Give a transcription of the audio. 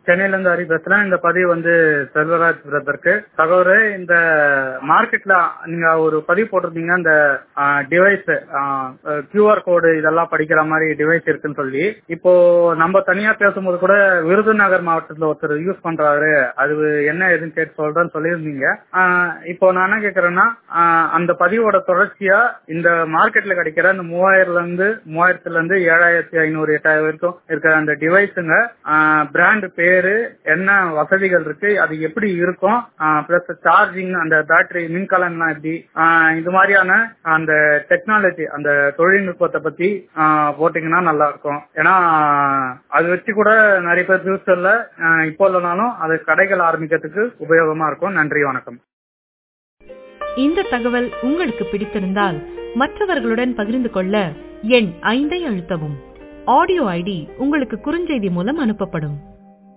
சென்னையில இருந்து ஹரி பேசுறேன் இந்த பதிவு வந்து செல்வராஜ் பிரதருக்கு சகோதரர் இந்த மார்க்கெட்ல நீங்க ஒரு பதிவு போட்டிருந்தீங்க அந்த டிவைஸ் கியூஆர் கோடு இதெல்லாம் படிக்கிற மாதிரி டிவைஸ் இருக்குன்னு சொல்லி இப்போ நம்ம தனியா பேசும்போது கூட விருதுநகர் மாவட்டத்துல ஒருத்தர் யூஸ் பண்றாரு அது என்ன எதுன்னு கேட்டு சொல்றேன்னு சொல்லியிருந்தீங்க ஆஹ் இப்போ நான் என்ன கேக்குறேன்னா ஆஹ் அந்த பதிவோட தொடர்ச்சியா இந்த மார்க்கெட்ல கிடைக்கிற அந்த மூவாயிரம்ல இருந்து மூவாயிரத்துல இருந்து ஏழாயிரத்தி ஐநூறு எட்டாயிரம் வரைக்கும் இருக்கிற அந்த டிவைஸுங்க பிராண்ட் பேரு என்ன வசதிகள் இருக்கு அது எப்படி இருக்கும் பிளஸ் சார்ஜிங் அந்த பேட்டரி மின்கலன்லாம் எப்படி ஆஹ் இது மாதிரியான அந்த டெக்னாலஜி அந்த தொழில்நுட்பத்தை பத்தி ஆஹ் போட்டீங்கன்னா நல்லா இருக்கும் ஏன்னா அது வச்சு கூட நிறைய பேர் ஃபியூச்சர்ல இப்போ இல்லைனாலும் அது கடைகள் ஆரம்பிக்கிறதுக்கு உபயோகமா இருக்கும் நன்றி வணக்கம் இந்த தகவல் உங்களுக்கு பிடித்திருந்தால் மற்றவர்களுடன் பகிர்ந்து கொள்ள எண் ஐந்தை அழுத்தவும் ஆடியோ ஐடி உங்களுக்கு குறுஞ்செய்தி மூலம் அனுப்பப்படும்